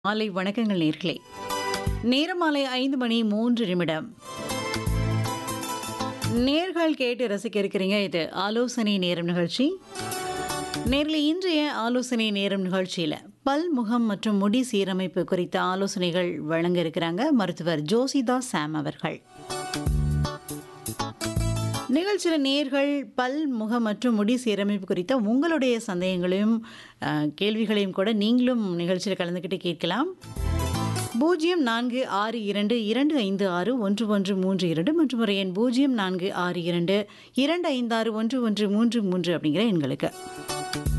மாலை வணக்கங்கள் நேர்களே நேரம் மாலை ஐந்து மணி மூன்று நிமிடம் நேர்கள் கேட்டு ரசிக்க இருக்கிறீங்க இது ஆலோசனை நேரம் நிகழ்ச்சி நேரில் இன்றைய ஆலோசனை நேரம் நிகழ்ச்சியில் பல் முகம் மற்றும் முடி சீரமைப்பு குறித்த ஆலோசனைகள் வழங்க இருக்கிறாங்க மருத்துவர் ஜோசிதா சாம் அவர்கள் நிகழ்ச்சியில் நேர்கள் பல் முகம் மற்றும் முடி சீரமைப்பு குறித்த உங்களுடைய சந்தேகங்களையும் அஹ், கேள்விகளையும் கூட நீங்களும் நிகழ்ச்சியில் கலந்துக்கிட்டு கேட்கலாம் பூஜ்ஜியம் நான்கு ஆறு இரண்டு இரண்டு ஐந்து ஆறு ஒன்று ஒன்று மூன்று இரண்டு மற்றும் ஒரு எண் பூஜ்ஜியம் நான்கு ஆறு இரண்டு இரண்டு ஐந்து ஆறு ஒன்று ஒன்று மூன்று மூன்று அப்படிங்கிற எண்களுக்கு